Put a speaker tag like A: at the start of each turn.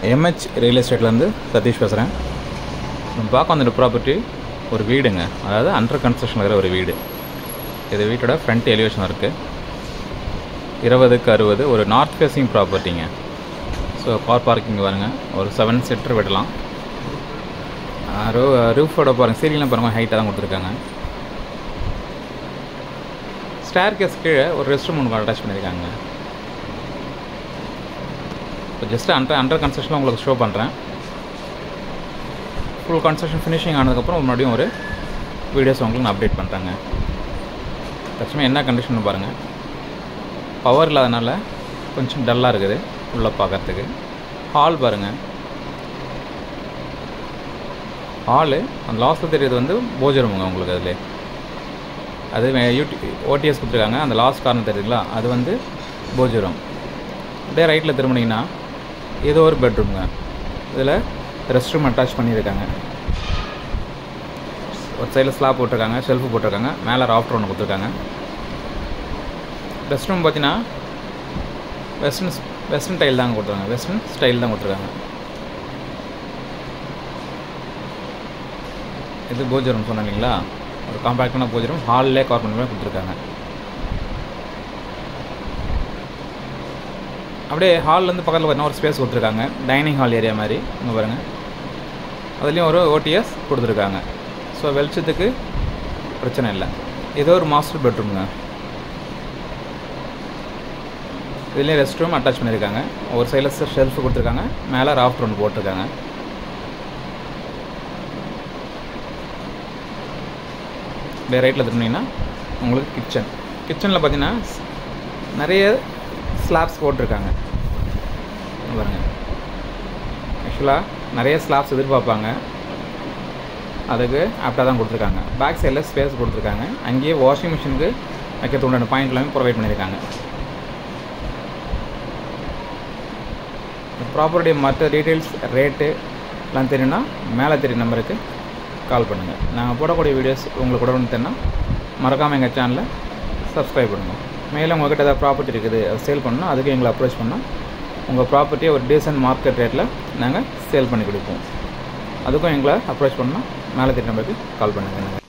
A: MH real எஸ்டேட்லேருந்து Satish பேசுகிறேன் நம்ம பார்க்க வந்துட்டு ப்ராப்பர்ட்டி ஒரு வீடுங்க அதாவது அண்டர் கன்ஸ்ட்ரக்ஷன் இருக்கிற ஒரு வீடு இது வீட்டோட ஃப்ரண்ட் எலிவேஷன் இருக்குது இருபதுக்கு அறுபது ஒரு நார்த் ஃபேஸிங் ப்ராப்பர்ட்டிங்க ஸோ கார் பார்க்கிங் பாருங்கள் ஒரு செவன் சீட்டர் விடலாம் ரூ ரூஃபோட பாருங்கள் சீலிங்லாம் பாருங்கள் ஹைட்டாக தான் கொடுத்துருக்காங்க ஸ்டேர் கேஸ் கீழே ஒரு ரெஸ்ட் ரூம் ஒன்று அட்டாச் பண்ணியிருக்காங்க இப்போ ஜஸ்ட் அண்டர் அண்டர் கன்ஸ்ட்ரக்ஷனில் உங்களுக்கு ஷோ பண்ணுறேன் ஃபுல் கன்ஸ்ட்ரக்ஷன் ஃபினிஷிங் ஆனதுக்கப்புறம் மறுபடியும் ஒரு வீடியோஸ் உங்களுக்கு நான் அப்டேட் பண்ணுறேங்க தற்சமயம் என்ன கண்டிஷன் பாருங்கள் பவர் இல்லாதனால கொஞ்சம் டல்லாக இருக்குது உள்ளே பார்க்குறதுக்கு ஹால் பாருங்கள் ஹாலு அந்த லாஸ்ட்டில் தெரியுது வந்து போஜரமுங்க உங்களுக்கு அதில் அது யூடி ஓடிஎஸ் கொடுத்துருக்காங்க அந்த லாஸ்ட் கார்னர் தெரியுதுங்களா அது வந்து போஜரம் அப்படியே ரைட்டில் திரும்பினீங்கன்னா ஏதோ ஒரு பெட்ரூம்ங்க இதில் ரெஸ்ட் ரூம் அட்டாச் பண்ணியிருக்காங்க ஒரு சைடில் ஸ்லாப் போட்டிருக்காங்க ஷெல்ஃபு போட்டிருக்காங்க மேலே ராஃப்டர் ஒன்று கொடுத்துருக்காங்க ரெஸ்ட் ரூம் பார்த்தீங்கன்னா வெஸ்டர்ன் வெஸ்டர்ன் டைல் தாங்க கொடுத்துருக்காங்க வெஸ்டர்ன் ஸ்டைல் தான் கொடுத்துருக்காங்க இது போஜரம் சொன்னேன் இல்லைங்களா ஒரு காம்பேக்டான போஜரம் ஹாலிலே கவர் பண்ணி கொடுத்துருக்காங்க அப்படியே ஹால்லேருந்து பக்கத்தில் பார்த்தீங்கன்னா ஒரு ஸ்பேஸ் கொடுத்துருக்காங்க டைனிங் ஹால் ஏரியா மாதிரி இங்கே பாருங்கள் அதுலேயும் ஒரு ஓடிஎஸ் கொடுத்துருக்காங்க ஸோ வெளிச்சத்துக்கு பிரச்சனை இல்லை ஏதோ ஒரு மாஸ்டர் பெட்ரூம்ங்க இதுலேயும் ரெஸ்ட் ரூம் அட்டாச் பண்ணியிருக்காங்க ஒரு சைடில் ஷெல்ஃப் கொடுத்துருக்காங்க மேலே ராஃப்ட் ஒன்று போட்டிருக்காங்க அப்படியே ரைட்டில் திரும்பினீங்கன்னா உங்களுக்கு கிச்சன் கிச்சனில் பார்த்தீங்கன்னா நிறைய ஸ்லாப்ஸ் போட்டிருக்காங்க பாருங்கள் ஆக்சுவலாக நிறைய ஸ்லாப்ஸ் எதிர்பார்ப்பாங்க அதுக்கு ஆப்டாக தான் கொடுத்துருக்காங்க பேக் சைடில் ஸ்பேஸ் கொடுத்துருக்காங்க அங்கேயே வாஷிங் மிஷினுக்கு வைக்கிறதுக்கு உண்டான பாயிண்ட் எல்லாமே ப்ரொவைட் பண்ணியிருக்காங்க ப்ராப்பர்ட்டி மற்ற டீட்டெயில்ஸ் ரேட்டு எல்லாம் தெரியும்னா மேலே தெரியும் நம்பருக்கு கால் பண்ணுங்கள் நாங்கள் போடக்கூடிய வீடியோஸ் உங்களுக்கு கூட தெரியும்னா மறக்காமல் எங்கள் சேனலை சப்ஸ்கிரைப் பண்ணுங்கள் மேலும் உங்கள்கிட்ட ஏதாவது ப்ராப்பர்ட்டி இருக்குது அதை சேல் பண்ணால் அதுக்கு எங்களை அப்ரோச் பண்ணால் உங்கள் ப்ராப்பர்ட்டியை ஒரு டீசன்ட் மார்க்கெட் ரேட்டில் நாங்கள் சேல் பண்ணி கொடுப்போம் அதுக்கும் எங்களை அப்ரோச் பண்ணால் மேலே தெரியும் நம்பருக்கு கால் பண்ணுங்கள்